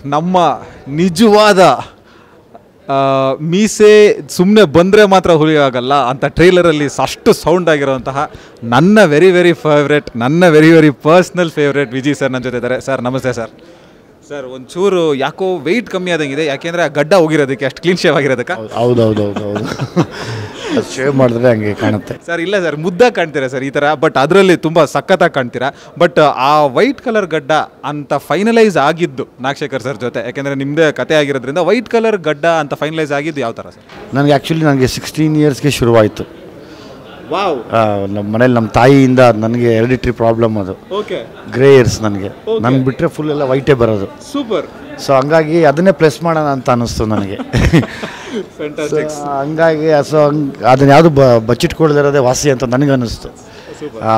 ನಮ್ಮ ನಿಜವಾದ ಆ, ಮೀಸೆ ಸುಮ್ಮನೆ ಬಂದರೆ ಮಾತ್ರ ಹುಲಿ ಆಗಲ್ಲ ಅಂತ ಟ್ರೈಲರಲ್ಲಿ ಅಷ್ಟು ಸೌಂಡ್ ಆಗಿರುವಂತಹ ನನ್ನ ವೆರಿ ವೆರಿ ಫೇವ್ರೆಟ್ ನನ್ನ very very personal favourite Vijay sir ನನ್ನ ಜೊತೆ ಇದ್ದಾರೆ ಸರ್ ನಮಸ್ತೆ ಸರ್ ಸರ್ ಒಂಚೂರು ಯಾಕೋ ವೆಯ್ಟ್ ಕಮ್ಮಿ ಆದಂಗಿದೆ ಯಾಕೆಂದರೆ ಆ ಗಡ್ಡ ಹೋಗಿರೋದಕ್ಕೆ ಅಷ್ಟು ಕ್ಲೀನ್ ಶೇವ್ ಆಗಿರೋದಕ್ಕೆ ಹೌದು ಹೌದು ಹೌದು ಹೌದು ಅದು ಶೇವ್ ಮಾಡಿದ್ರೆ ಹಂಗೆ ಕಾಣುತ್ತೆ ಸರ್ ಇಲ್ಲ ಸರ್ ಮುದ್ದಾಗಿ ಕಾಣ್ತೀರಾ ಸರ್ ಈ ಥರ ಬಟ್ ಅದರಲ್ಲಿ ತುಂಬ ಸಖತ್ತಾಗಿ ಕಾಣ್ತೀರಾ ಬಟ್ ಆ ವೈಟ್ ಕಲರ್ ಗಡ್ಡ ಅಂತ ಫೈನಲೈಸ್ ಆಗಿದ್ದು ನಾಗಶೇಖರ್ ಸರ್ ಜೊತೆ ಯಾಕೆಂದರೆ ನಿಮ್ಮದೇ ಕತೆ ಆಗಿರೋದ್ರಿಂದ ವೈಟ್ ಕಲರ್ ಗಡ್ಡ ಅಂತ ಫೈನಲೈಸ್ ಆಗಿದ್ದು ಯಾವ ಥರ ಸರ್ ನನಗೆ ಆ್ಯಕ್ಚುಲಿ ನನಗೆ ಸಿಕ್ಸ್ಟೀನ್ ಇಯರ್ಸ್ಗೆ ಶುರುವಾಯಿತು ವಾವ್ ಆ, ನಮ್ಮ ಮನೇಲಿ ನಮ್ಮ ತಾಯಿಯಿಂದ ನನಗೆ ಹೆರಿಡಿಟ್ರಿ ಪ್ರಾಬ್ಲಮ್ ಅದು ಓಕೆ ಗ್ರೇ ಇಯರ್ಸ್ ನನಗೆ ನನಗೆ ಬಿಟ್ಟರೆ ಫುಲ್ ಎಲ್ಲ ವೈಟೇ ಬರೋದು ಸೂಪರ್ ಸೊ ಹಂಗಾಗಿ ಅದನ್ನೇ ಪ್ಲಸ್ ಮಾಡೋಣ ಅಂತ ಅನ್ನಿಸ್ತು ನನಗೆ ಸೊ ಹಂಗಾಗಿ ಸೊ ಹಂಗ್ ಅದನ್ನ ಯಾವುದು ಬ ಬಚ್ಚಿಟ್ಕೊಳ್ದಿರೋದೇ ವಾಸಿ ಅಂತ ನನಗೆ ಅನ್ನಿಸ್ತು ಆ,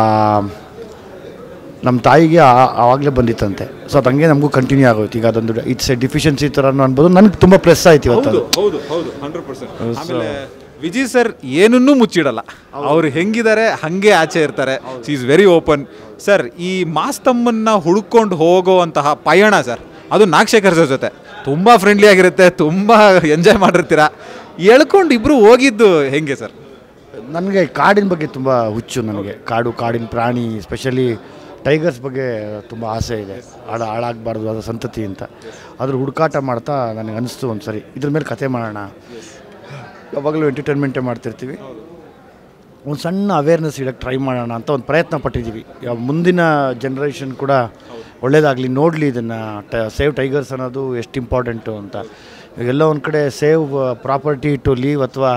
ನಮ್ಮ ತಾಯಿಗೆ ಆ- ಆವಾಗಲೇ ಬಂದಿತ್ತಂತೆ ಸೊ ಅದು ಹಂಗೆ ನಮಗೂ ಕಂಟಿನ್ಯೂ ಆಗೋಯ್ತು ಈಗ ಅದೊಂದು ಇಟ್ಸ್ ಎ ಡಿಫಿಷಿಯನ್ಸಿ ಥರ ಅನ್ಬೋದು ನನಗೆ ತುಂಬ ಪ್ಲಸ್ ಆಯ್ತು ಇವತ್ತು ಅದು. ಹೌದು ಹೌದು ಹಂಡ್ರೆಡ್ ಪರ್ಸೆಂಟ್ ಆಮೇಲೆ ವಿಜಯ್ ಸರ್ ಏನನ್ನೂ ಮುಚ್ಚಿಡಲ್ಲ ಅವ್ರು ಹೆಂಗಿದ್ದಾರೆ ಹಂಗೆ ಆಚೆ ಇರ್ತಾರೆ ಈಸ್ ವೆರಿ ಓಪನ್ ಸರ್ ಈ ಮಾಸ್ತಮ್ಮನ್ನ ಹುಡ್ಕೊಂಡು ಹೋಗುವಂತಹ ಪಯಣ ಸರ್ ಅದು ನಾಗಶೇಖರ್ ಸರ್ ಜೊತೆ ತುಂಬ ಫ್ರೆಂಡ್ಲಿ ಆಗಿರುತ್ತೆ ತುಂಬ ಎಂಜಾಯ್ ಮಾಡಿರ್ತೀರ ಎಳ್ಕೊಂಡು ಇಬ್ರು ಹೋಗಿದ್ದು ಹೆಂಗೆ ಸರ್ ನನಗೆ ಕಾಡಿನ ಬಗ್ಗೆ ತುಂಬ ಹುಚ್ಚು ನನಗೆ ಕಾಡು ಕಾಡಿನ ಪ್ರಾಣಿ ಸ್ಪೆಷಲಿ ಟೈಗರ್ಸ್ ಬಗ್ಗೆ ತುಂಬ ಆಸೆ ಇದೆ ಹಾಳ ಹಾಳಾಗಬಾರ್ದು ಅದು ಸಂತತಿ ಅಂತ ಅದ್ರ ಹುಡುಕಾಟ ಮಾಡ್ತಾ ನನಗೆ ಅನಿಸ್ತು ಒಂದು ಸರಿ ಇದ್ರ ಮೇಲೆ ಕತೆ ಮಾಡೋಣ ಯಾವಾಗಲೂ ಎಂಟರ್ಟೈನ್ಮೆಂಟೇ ಮಾಡ್ತಿರ್ತೀವಿ ಒಂದು ಸಣ್ಣ ಅವೇರ್ನೆಸ್ ಇಡಕ್ಕೆ ಟ್ರೈ ಮಾಡೋಣ ಅಂತ ಒಂದು ಪ್ರಯತ್ನ ಪಟ್ಟಿದ್ದೀವಿ ಯಾವ ಮುಂದಿನ ಜನ್ರೇಷನ್ ಕೂಡ ಒಳ್ಳೇದಾಗಲಿ ನೋಡಲಿ ಇದನ್ನು ಟ ಸೇವ್ ಟೈಗರ್ಸ್ ಅನ್ನೋದು ಎಷ್ಟು ಇಂಪಾರ್ಟೆಂಟು ಅಂತ ಎಲ್ಲ ಒಂದು ಕಡೆ ಸೇವ್ ಪ್ರಾಪರ್ಟಿ ಟು ಲೀವ್ ಅಥವಾ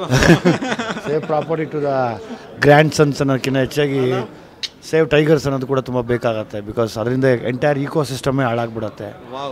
save property to the grandsons ಅನ್ನೋದಕ್ಕಿಂತ ಹೆಚ್ಚಾಗಿ ಸೇವ್ ಟೈಗರ್ಸ್ ಅನ್ನೋದು ಕೂಡ ತುಂಬ ಬೇಕಾಗತ್ತೆ ಬಿಕಾಸ್ ಅದರಿಂದ ಎಂಟೈರ್ ಈಕೋ ಸಿಸ್ಟಮೇ ಹಾಳಾಗ್ಬಿಡತ್ತೆ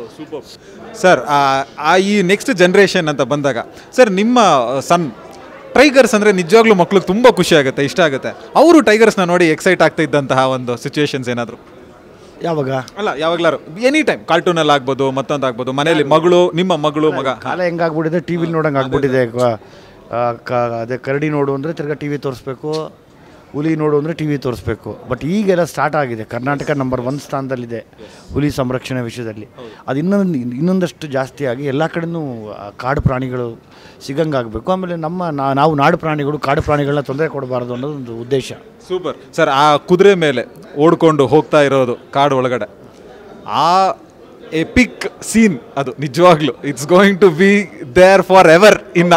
ಸರ್ ಆ ಈ ನೆಕ್ಸ್ಟ್ ಜನ್ರೇಷನ್ ಅಂತ ಬಂದಾಗ ಸರ್ ನಿಮ್ಮ ಸನ್ ಟೈಗರ್ಸ್ ಅಂದರೆ ನಿಜವಾಗ್ಲೂ ಮಕ್ಳಿಗೆ ತುಂಬ ಖುಷಿ ಆಗುತ್ತೆ ಇಷ್ಟ ಆಗುತ್ತೆ ಅವರು ಟೈಗರ್ಸ್ನ ನೋಡಿ ಎಕ್ಸೈಟ್ ಆಗ್ತಾ ಇದ್ದಂತಹ ಒಂದು ಸಿಚುವೇಶನ್ಸ್ ಏನಾದರೂ ಯಾವಾಗ ಅಲ್ಲ ಯಾವಾಗ್ಲಾರು ಎನಿ ಟೈಮ್ ಕಾರ್ಟೂನಲ್ಲಿ ಆಗ್ಬೋದು ಮತ್ತೊಂದು ಆಗ್ಬೋದು ಮನೆಯಲ್ಲಿ ಮಗಳು ನಿಮ್ಮ ಮಗಳು ಮಗ ಕಾಲ ಹೆಂಗಾಗ್ಬಿಟ್ಟಿದೆ ಟಿ ವಿಲಿ ನೋಡಂಗೆ ಆಗ್ಬಿಟ್ಟಿದೆ ಕ- ಆ, ಕ- ಅದೇ ಕರಡಿ ನೋಡು ಅಂದರೆ ತಿರ್ಗಾ ಟಿ ವಿ ತೋರಿಸ್ಬೇಕು ಹುಲಿ ನೋಡು ಅಂದರೆ ಟಿ ವಿ ತೋರಿಸ್ಬೇಕು ಬಟ್ ಈಗೆಲ್ಲ ಸ್ಟಾರ್ಟ್ ಆಗಿದೆ ಕರ್ನಾಟಕ ನಂಬರ್ ಒನ್ ಸ್ಥಾನದಲ್ಲಿದೆ ಹುಲಿ ಸಂರಕ್ಷಣೆ ವಿಷಯದಲ್ಲಿ ಅದು ಇನ್ನೊಂದು ಇನ್ನೊಂದಷ್ಟು ಜಾಸ್ತಿ ಆಗಿ ಎಲ್ಲ ಕಡೆನೂ ಆ ಕಾಡು ಪ್ರಾಣಿಗಳು ಸಿಗಂಗೆ ಆಗಬೇಕು ಆಮೇಲೆ ನಮ್ಮ ನಾ- ನಾವು ನಾಡು ಪ್ರಾಣಿಗಳು ಕಾಡು ಪ್ರಾಣಿಗಳನ್ನ ತೊಂದರೆ ಕೊಡಬಾರ್ದು ಅನ್ನೋದು ಒಂದು ಉದ್ದೇಶ ಸೂಪರ್ ಸರ್ ಆ ಕುದುರೆ ಮೇಲೆ ಓಡ್ಕೊಂಡು ಹೋಗ್ತಾ ಇರೋದು ಕಾಡು ಒಳಗಡೆ ಆ ಎಪಿಕ್ ಸೀನ್ ಅದು ನಿಜವಾಗ್ಲೂ it's going to be there forever ಇನ್ನ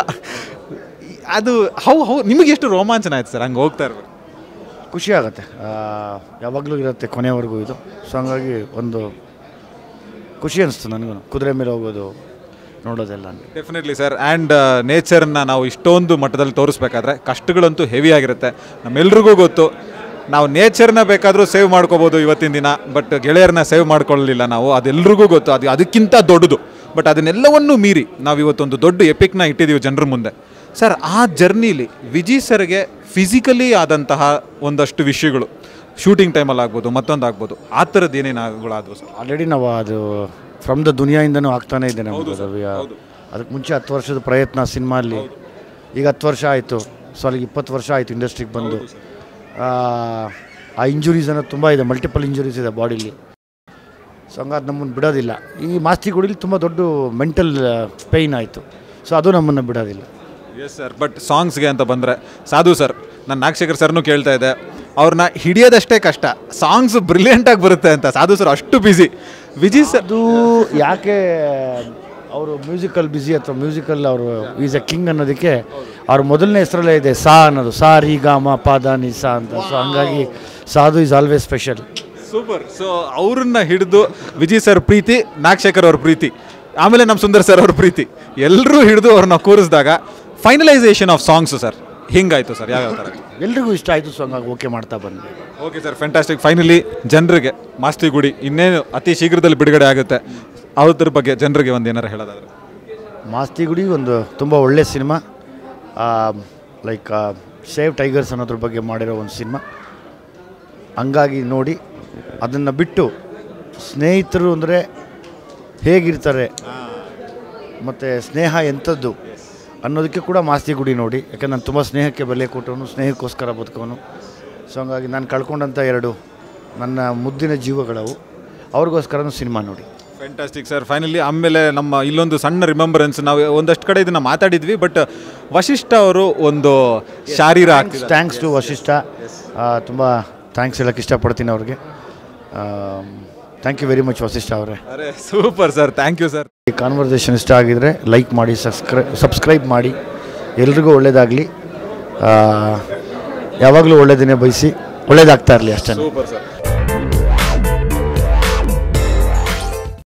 ಅದು ಹೌ ಹೌ ನಿಮಗೆ ಎಷ್ಟು ರೋಮಾಂಚನ ಆಯ್ತು ಸರ್ ಹಂಗೆ ಹೋಗ್ತಾ ಇರ್ಬೇಕು ಖುಷಿ ಆಗುತ್ತೆ ಯಾವಾಗಲೂ ಇರುತ್ತೆ ಕೊನೆವರೆಗೂ ಇದು ಸೊ ಹಂಗಾಗಿ ಒಂದು ಖುಷಿ ಅನಿಸ್ತು ನನಗೂ ಕುದುರೆ ಮೇಲೆ ಹೋಗೋದು ನೋಡೋದೆಲ್ಲ ಡೆಫಿನೆಟ್ಲಿ ಸರ್ ಆ್ಯಂಡ್ ನೇಚರ್ನ ನಾವು ಇಷ್ಟೊಂದು ಮಟ್ಟದಲ್ಲಿ ತೋರಿಸ್ಬೇಕಾದ್ರೆ ಕಷ್ಟಗಳಂತೂ ಹೆವಿ ಆಗಿರುತ್ತೆ ನಮ್ಮೆಲ್ರಿಗೂ ಗೊತ್ತು ನಾವು ನೇಚರ್ನ ಬೇಕಾದರೂ ಸೇವ್ ಮಾಡ್ಕೋಬೋದು ಇವತ್ತಿನ ದಿನ ಬಟ್ ಗೆಳೆಯರನ್ನ ಸೇವ್ ಮಾಡ್ಕೊಳ್ಳಲಿಲ್ಲ ನಾವು ಅದೆಲ್ರಿಗೂ ಗೊತ್ತು ಅದು ಅದಕ್ಕಿಂತ ದೊಡ್ಡದು ಬಟ್ ಅದನ್ನೆಲ್ಲವನ್ನೂ ಮೀರಿ ನಾವು ಇವತ್ತೊಂದು ದೊಡ್ಡ ಎಪಿಕ್ನ ಇಟ್ಟಿದ್ದೀವಿ ಜನರ ಮುಂದೆ ಸರ್ ಆ ಜರ್ನಿಲಿ ವಿಜಯ್ ಸರ್ಗೆ ಫಿಸಿಕಲಿ ಆದಂತಹ ಒಂದಷ್ಟು ವಿಷಯಗಳು ಶೂಟಿಂಗ್ ಟೈಮಲ್ಲಿ ಆಗ್ಬೋದು ಮತ್ತೊಂದು ಆಗ್ಬೋದು ಆ ಥರದ್ದು ಏನೇನಾಗಳಾದವು ಸರ್ ಆಲ್ರೆಡಿ ನಾವು ಅದು ಫ್ರಮ್ ದ ದುನಿಯಾಯಿಂದನೂ ಆಗ್ತಾನೇ ಇದೆ ನಮ್ಗೆ ಅದು ಯಾ- ಅದಕ್ಕೆ ಮುಂಚೆ ಹತ್ತು ವರ್ಷದ ಪ್ರಯತ್ನ ಸಿನಿಮಾಲ್ಲಿ ಈಗ ಹತ್ತು ವರ್ಷ ಆಯಿತು ಸೊ ಅಲ್ಲಿಗೆ ಇಪ್ಪತ್ತು ವರ್ಷ ಆಯಿತು ಇಂಡಸ್ಟ್ರಿಗೆ ಬಂದು ಆ, ಆ ಇಂಜುರೀಸ್ ಅನ್ನೋದು ತುಂಬ ಇದೆ ಮಲ್ಟಿಪಲ್ ಇಂಜುರೀಸ್ ಇದೆ ಬಾಡಿಲಿ ಸೊ ಹಂಗಾಗಿ ನಮ್ಮನ್ನು ಬಿಡೋದಿಲ್ಲ ಈ ಮಾಸ್ತಿಗುಡಿಲಿ ತುಂಬ ದೊಡ್ಡ ಮೆಂಟಲ್ ಪೇಯ್ನ್ ಆಯಿತು ಸೊ ಅದು ನಮ್ಮನ್ನು ಬಿಡೋದಿಲ್ಲ ಎಸ್ ಸರ್ ಬಟ್ ಸಾಂಗ್ಸ್ಗೆ ಅಂತ ಬಂದರೆ ಸಾಧು ಸರ್ ನಾನು ನಾಗಶೇಖರ್ ಸರ್ನು ಕೇಳ್ತಾ ಇದ್ದೆ ಅವ್ರನ್ನ ಹಿಡಿಯೋದಷ್ಟೇ ಕಷ್ಟ ಸಾಂಗ್ಸ್ ಬ್ರಿಲಿಯಂಟಾಗಿ ಬರುತ್ತೆ ಅಂತ ಸಾಧು ಸರ್ ಅಷ್ಟು ಬ್ಯುಸಿ ವಿಜಯ್ ಸರ್ ಅದು ಯಾಕೆ ಅವರು ಮ್ಯೂಸಿಕಲ್ ಬ್ಯುಸಿ ಅಥವಾ ಮ್ಯೂಸಿಕಲ್ ಅವರು ಈಸ್ ಎ ಕಿಂಗ್ ಅನ್ನೋದಕ್ಕೆ ಅವ್ರ ಮೊದಲನೇ ಹೆಸರಲ್ಲೇ ಇದೆ ಸಾ ಅನ್ನೋದು ಸಾ ರಿ ಗ ಮ ಪ ದ ನಿ ಸಾ ಅಂತ ಸೊ ಹಂಗಾಗಿ Sadhu is always special super so ಅವ್ರನ್ನ ಹಿಡಿದು ವಿಜಯ್ ಸರ್ ಪ್ರೀತಿ ನಾಗಶೇಖರ್ ಅವ್ರ ಪ್ರೀತಿ ಆಮೇಲೆ ನಮ್ಮ ಸುಂದರ್ ಸರ್ ಅವ್ರ ಪ್ರೀತಿ ಎಲ್ಲರೂ ಹಿಡಿದು ಅವ್ರನ್ನ ಕೂರಿಸಿದಾಗ ಫೈನಲೈಸೇಷನ್ ಆಫ್ ಸಾಂಗ್ಸು ಸರ್ ಹಿಂಗಾಯ್ತು ಸರ್ ಯಾವ್ಯಾವ ಥರ ಎಲ್ರಿಗೂ ಇಷ್ಟ ಆಯಿತು ಸೊ ಹಂಗಾಗಿ ಓಕೆ ಮಾಡ್ತಾ ಬಂದ್ವಿ ಓಕೆ ಸರ್ ಫ್ಯಾಂಟಾಸ್ಟಿಕ್ ಫೈನಲಿ ಜನರಿಗೆ ಮಾಸ್ತಿ ಗುಡಿ ಇನ್ನೇನು ಅತಿ ಶೀಘ್ರದಲ್ಲಿ ಬಿಡುಗಡೆ ಆಗುತ್ತೆ ಅವ್ರ ಬಗ್ಗೆ ಜನರಿಗೆ ಒಂದು ಏನಾರು ಹೇಳೋದಾದ್ರೆ ಮಾಸ್ತಿಗುಡಿ ಒಂದು ತುಂಬ ಒಳ್ಳೆ ಸಿನಿಮಾ ಲೈಕ್ ಸೇವ್ ಟೈಗರ್ಸ್ ಅನ್ನೋದ್ರ ಬಗ್ಗೆ ಮಾಡಿರೋ ಒಂದು ಸಿನಿಮಾ ಹಂಗಾಗಿ ನೋಡಿ ಅದನ್ನು ಬಿಟ್ಟು ಸ್ನೇಹಿತರು ಅಂದರೆ ಹೇಗಿರ್ತಾರೆ ಮತ್ತು ಸ್ನೇಹ ಎಂಥದ್ದು ಅನ್ನೋದಕ್ಕೆ ಕೂಡ ಮಾಸ್ತಿ ಗುಡಿ ನೋಡಿ ಯಾಕಂದ್ರೆ ನಾನು ತುಂಬ ಸ್ನೇಹಕ್ಕೆ ಬೆಲೆ ಕೊಟ್ಟವನು ಸ್ನೇಹಕ್ಕೋಸ್ಕರ ಬದುಕೋನು ಸೊ ಹಂಗಾಗಿ ನಾನು ಕಳ್ಕೊಂಡಂಥ ಎರಡು ನನ್ನ ಮುದ್ದಿನ ಜೀವಗಳವು ಅವ್ರಿಗೋಸ್ಕರನೂ ಸಿನಿಮಾ ನೋಡಿ ಫ್ಯಾಂಟಾಸ್ಟಿಕ್ ಸರ್ ಫೈನಲಿ ಆಮೇಲೆ ನಮ್ಮ ಇಲ್ಲೊಂದು ಸಣ್ಣ ರಿಮೆಂಬರೆನ್ಸ್ ನಾವು ಒಂದಷ್ಟು ಕಡೆ ಇದನ್ನು ಮಾತಾಡಿದ್ವಿ ಬಟ್ ವಶಿಷ್ಠ ಅವರು ಒಂದು ಶಾರೀರ ಆಗ್ತಿದ್ದಾರೆ ಥ್ಯಾಂಕ್ಸ್ ಟು ವಶಿಷ್ಠ ತುಂಬ ಥ್ಯಾಂಕ್ಸ್ ಹೇಳಕ್ಕೆ ಇಷ್ಟಪಡ್ತೀನಿ ಅವ್ರಿಗೆ thank you very much Vasishta ಅವರೇ ಅರೆ super sir thank you sir ಈ ಕಾನ್ವರ್ಸೇಷನ್ ಇಷ್ಟ ಆಗಿದರೆ ಲೈಕ್ ಮಾಡಿ ಸಬ್ಸ್ಕ್ರೈ ಸಬ್ಸ್ಕ್ರೈಬ್ ಮಾಡಿ ಎಲ್ರಿಗೂ ಒಳ್ಳೇದಾಗಲಿ ಯಾವಾಗಲೂ ಒಳ್ಳೆಯದನ್ನೇ ಬಯಸಿ ಒಳ್ಳೇದಾಗ್ತಾ ಇರಲಿ ಅಷ್ಟೇ ಸೂಪರ್ ಸರ್